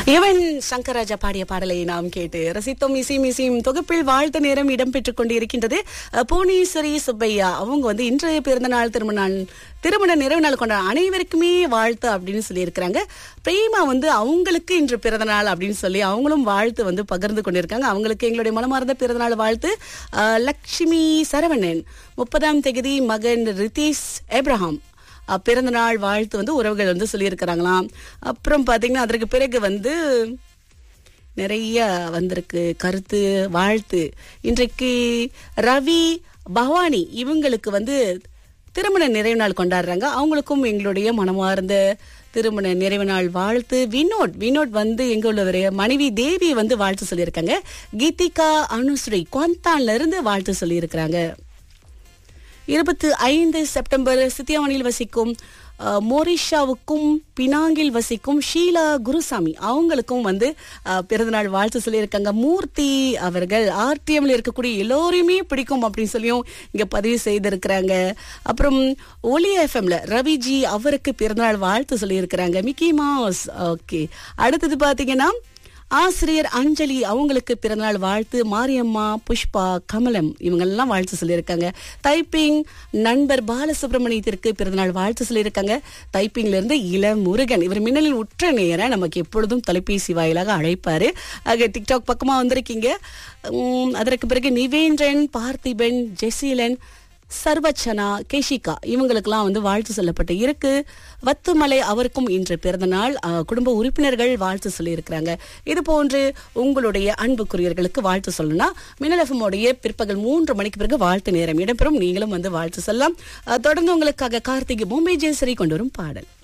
இவன் சங்கராஜா பாடிய பாடலை நாம் கேட்டு ரசித்தோம் இசையும் இசையும் தொகுப்பில் வாழ்த்து நேரம் இடம்பெற்றுக் கொண்டு இருக்கின்றது அஹ், புவனேஸ்வரி சுப்பையா அவங்க வந்து இன்றைய பிறந்த நாள் திருமண நாள் திருமண நிறைவு நாள் கொண்ட அனைவருக்குமே வாழ்த்து அப்படின்னு சொல்லியிருக்கிறாங்க பிரேமா வந்து அவங்களுக்கு இன்று பிறந்த நாள் அப்படின்னு சொல்லி அவங்களும் வாழ்த்து வந்து பகிர்ந்து கொண்டிருக்காங்க அவங்களுக்கு எங்களுடைய மனமார்ந்த பிறந்த நாள் வாழ்த்து அஹ், லக்ஷ்மி சரவணன் முப்பதாம் தேதி மகன் ரிதீஷ் ஏப்ரஹாம் அஹ், பிறந்த நாள் வாழ்த்து வந்து உறவுகள் வந்து சொல்லியிருக்கிறாங்களாம் அப்புறம் பாத்தீங்கன்னா அதற்கு பிறகு வந்து நிறைய வந்திருக்கு கருத்து வாழ்த்து இன்றைக்கு ரவி பவானி இவங்களுக்கு வந்து திருமண நிறைவு நாள் கொண்டாடுறாங்க அவங்களுக்கும் எங்களுடைய மனமார்ந்த திருமண நிறைவு நாள் வாழ்த்து வினோட் வினோட் வந்து எங்க உள்ளவரு மனைவி தேவி வந்து வாழ்த்து சொல்லியிருக்காங்க கீதிகா அனுஸ்ரீ குவந்தான்ல இருந்து வாழ்த்து சொல்லியிருக்கிறாங்க இருபத்தி ஐந்து செப்டம்பர் சித்தியாவணியில் வசிக்கும் அஹ், மோரிஷாவுக்கும் பினாங்கில் வசிக்கும் ஷீலா குருசாமி அவங்களுக்கும் வந்து அஹ், பிறந்தநாள் வாழ்த்து சொல்லியிருக்காங்க மூர்த்தி அவர்கள் ஆர்டிஎம்ல இருக்கக்கூடிய எல்லோரையுமே பிடிக்கும் அப்படின்னு சொல்லியும் இங்க பதிவு செய்திருக்கிறாங்க அப்புறம் ஒலி எஃப்எம்ல ரவிஜி அவருக்கு பிறந்தநாள் வாழ்த்து சொல்லியிருக்கிறாங்க மிக்கி மாஸ் ஓகே அடுத்தது பாத்தீங்கன்னா ஆசிரியர் அஞ்சலி அவங்களுக்கு பிறந்தநாள் வாழ்த்து மாரியம்மா புஷ்பா கமலம் இவங்கெல்லாம் வாழ்த்து சொல்லியிருக்காங்க தைப்பிங் நண்பர் பாலசுப்ரமணியத்திற்கு பிறந்தநாள் வாழ்த்து சொல்லியிருக்காங்க தைப்பிங்ல இருந்து இள முருகன் இவர் மின்னலின் உற்ற நேர நமக்கு எப்பொழுதும் தொலைபேசி வாயிலாக அழைப்பாரு ஆக டிக்டாக் பக்கமா வந்திருக்கீங்க உம், அதற்கு பிறகு நிவேந்திரன் பார்த்திபன் ஜெசீலன் சர்வச்சனா கேஷிகா இவங்களுக்கெல்லாம் வந்து வாழ்த்து சொல்லப்பட்டு இருக்கு வத்துமலை அவருக்கும் இன்று பிறந்த நாள் அஹ், குடும்ப உறுப்பினர்கள் வாழ்த்து சொல்லியிருக்கிறாங்க இது போன்று உங்களுடைய அன்புக்குரியர்களுக்கு வாழ்த்து சொல்லணும்னா மின்னல் FM உடைய பிற்பகல் மூன்று மணிக்கு பிறகு வாழ்த்து நேரம் இடம்பெறும் நீங்களும் வந்து வாழ்த்து சொல்லலாம் அஹ், தொடர்ந்து உங்களுக்காக கார்த்திகை பொம்மை ஜெயசரி கொண்டு வரும் பாடல்